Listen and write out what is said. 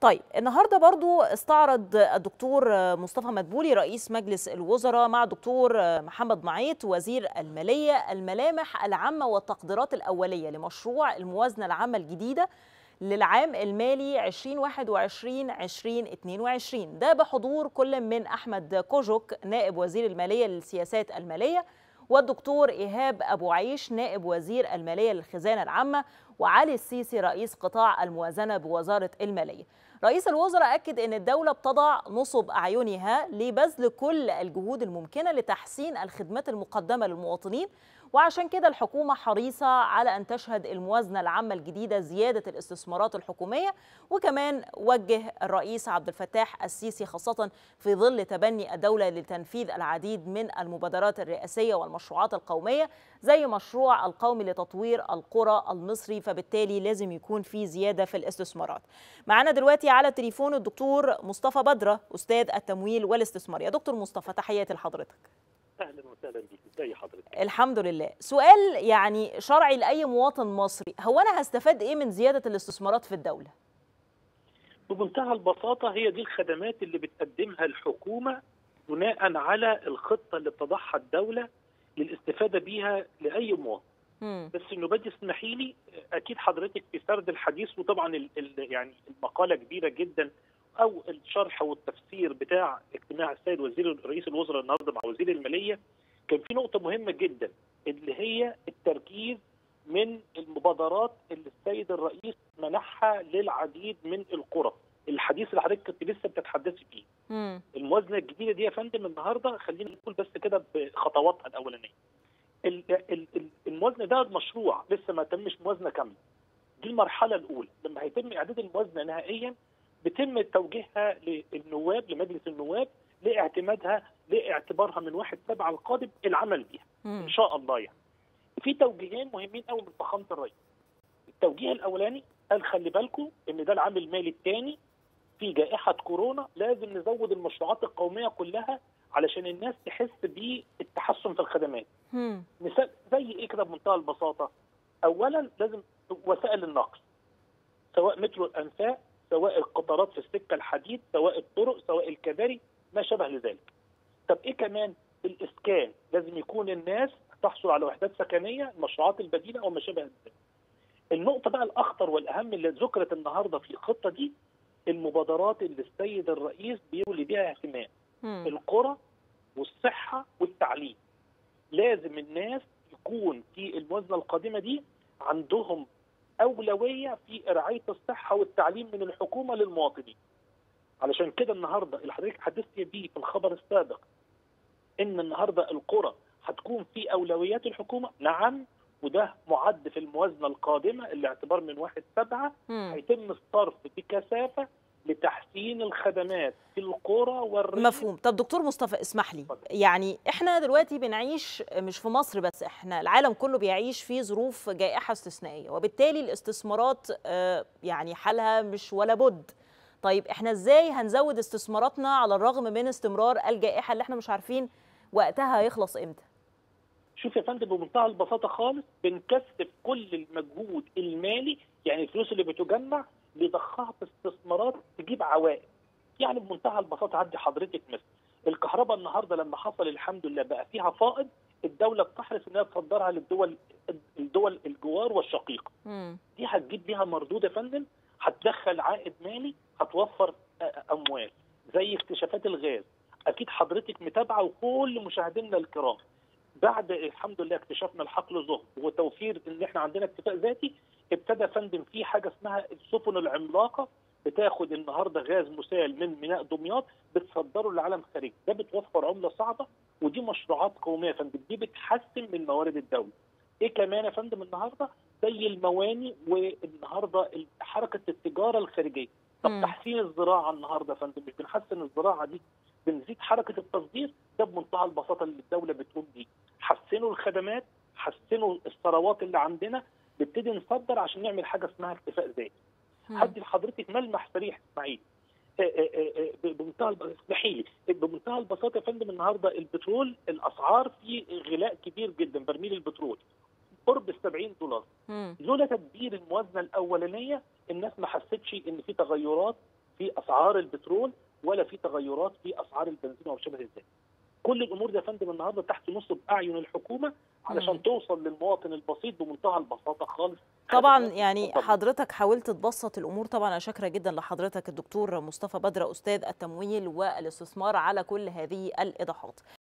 طيب النهارده برضو استعرض الدكتور مصطفى مدبولي رئيس مجلس الوزراء مع الدكتور محمد معيط وزير الماليه الملامح العامه والتقديرات الاوليه لمشروع الموازنه العامه الجديده للعام المالي 2021 2022 ده بحضور كل من احمد كوجوك نائب وزير الماليه للسياسات الماليه والدكتور ايهاب ابو عيش نائب وزير الماليه للخزانه العامه وعلي السيسي رئيس قطاع الموازنه بوزاره الماليه. رئيس الوزراء اكد ان الدوله بتضع نصب اعينها لبذل كل الجهود الممكنه لتحسين الخدمات المقدمه للمواطنين وعشان كده الحكومة حريصة على أن تشهد الموازنة العامة الجديدة زيادة الاستثمارات الحكومية وكمان وجه الرئيس عبد الفتاح السيسي خاصة في ظل تبني الدولة لتنفيذ العديد من المبادرات الرئاسية والمشروعات القومية زي مشروع القومي لتطوير القرى المصري فبالتالي لازم يكون في زيادة في الاستثمارات معنا دلوقتي على التليفون الدكتور مصطفى بدرة أستاذ التمويل والاستثمار يا دكتور مصطفى تحياتي لحضرتك اهلا وسهلا بيك ازي حضرتك الحمد لله سؤال يعني شرعي لاي مواطن مصري هو انا هستفاد ايه من زياده الاستثمارات في الدوله بمنتهى البساطه هي دي الخدمات اللي بتقدمها الحكومه بناء على الخطه اللي بتضعها الدوله للاستفاده بيها لاي مواطن مم. بس انه بدي اسمحي لي اكيد حضرتك في سرد الحديث وطبعا ال ال يعني المقاله كبيره جدا او الشرح والتفسير بتاع اجتماع السيد وزير رئيس الوزراء النهارده مع وزير الماليه كان في نقطه مهمه جدا اللي هي التركيز من المبادرات اللي السيد الرئيس منحها للعديد من القرى الحديث اللي حضرتك كنت لسه بتتحدثي فيه مم. الموازنه الجديده دي يا فندم النهارده خلينا نقول بس كده بخطواتها الاولانيه ال- ال- ال- الموازنه ده مشروع لسه ما تمش موازنه كامله دي المرحله الاولى لما هيتم اعداد الموازنه نهائيا بيتم توجيهها للنواب لمجلس النواب لاعتمادها لاعتبارها من واحد سبعة القادم العمل بيها مم. ان شاء الله يعني في توجيهين مهمين قوي من فخامه الرئيس التوجيه الاولاني قال خلي بالكم ان ده العام المالي الثاني في جائحه كورونا لازم نزود المشروعات القوميه كلها علشان الناس تحس بالتحسن في الخدمات مم. مثال زي ايه كده بمنتهى البساطه اولا لازم وسائل النقل سواء مترو الانفاق سواء القطارات في السكه الحديد سواء الطرق سواء الكباري ما شابه لذلك طب ايه كمان الاسكان لازم يكون الناس تحصل على وحدات سكنيه المشروعات البديله او ما شابه ذلك النقطه بقى الاخطر والاهم اللي ذكرت النهارده في الخطه دي المبادرات اللي السيد الرئيس بيولي بيها اهتمام مم. القرى والصحه والتعليم لازم الناس يكون في الموازنه القادمه دي عندهم اولويه في رعايه الصحه والتعليم من الحكومه للمواطنين علشان كده النهارده اللي حضرتك حدثت بيه في الخبر السابق ان النهارده القرى هتكون في اولويات الحكومه نعم وده معد في الموازنه القادمه الاعتبار من واحد سبعة مم. هيتم الصرف بكثافه لتحسين الخدمات في القرى والريف مفهوم طب دكتور مصطفى اسمح لي اتفضل. يعني احنا دلوقتي بنعيش مش في مصر بس احنا العالم كله بيعيش في ظروف جائحة استثنائية وبالتالي الاستثمارات آه، يعني حالها مش ولا بد طيب احنا ازاي هنزود استثماراتنا على الرغم من استمرار الجائحة اللي احنا مش عارفين وقتها هيخلص امتى شوف يا فندم بمنتهى البساطه خالص بنكثف كل المجهود المالي يعني الفلوس اللي بتجمع لضخها في استثمارات تجيب عوائد يعني بمنتهى البساطه عندي حضرتك مثل الكهرباء النهارده لما حصل الحمد لله بقى فيها فائض الدوله بتحرص انها تصدرها للدول الدول الجوار والشقيقه مم. دي هتجيب ليها مردود يا فندم هتدخل عائد مالي هتوفر آه، اموال زي اكتشافات الغاز اكيد حضرتك متابعه وكل مشاهدينا الكرام بعد الحمد لله اكتشفنا الحقل ظهر وتوفير ان احنا عندنا اكتفاء ذاتي ابتدى يا فندم في حاجه اسمها السفن العملاقه بتاخد النهارده غاز مسال من ميناء دمياط بتصدره للعالم الخارجي ده بتوفر عمله صعبه ودي مشروعات قوميه يا فندم دي بتحسن من موارد الدوله ايه كمان يا فندم النهارده زي المواني والنهارده حركه التجاره الخارجيه طب مم. تحسين الزراعه النهارده يا فندم مش بنحسن الزراعه دي بنزيد حركه التصدير ده بمنتهى البساطه اللي الدوله بتقوم بيه حسنوا الخدمات حسنوا الثروات اللي عندنا نبتدي نصدر عشان نعمل حاجه اسمها اكتفاء ذاتي مم. هدي لحضرتك ملمح صريح اسماعيل آه، آه، آه، آه، بمنتهى الب- اسمحي لي بمنتهى البساطه يا فندم النهارده البترول الاسعار فيه غلاء كبير جدا برميل البترول قرب ال 70 دولار مم. لولا تدبير الموازنه الاولانيه الناس ما حستش ان في تغيرات في اسعار البترول ولا في تغيرات في اسعار البنزين او شبه ذلك. كل الامور دي يا فندم النهارده تحت نصب اعين الحكومه علشان مم. توصل للمواطن البسيط بمنتهى البساطه خالص طبعا خدمات يعني مفضلة. حضرتك حاولت تبسط الامور طبعا انا شاكره جدا لحضرتك الدكتور مصطفى بدر استاذ التمويل والاستثمار على كل هذه الايضاحات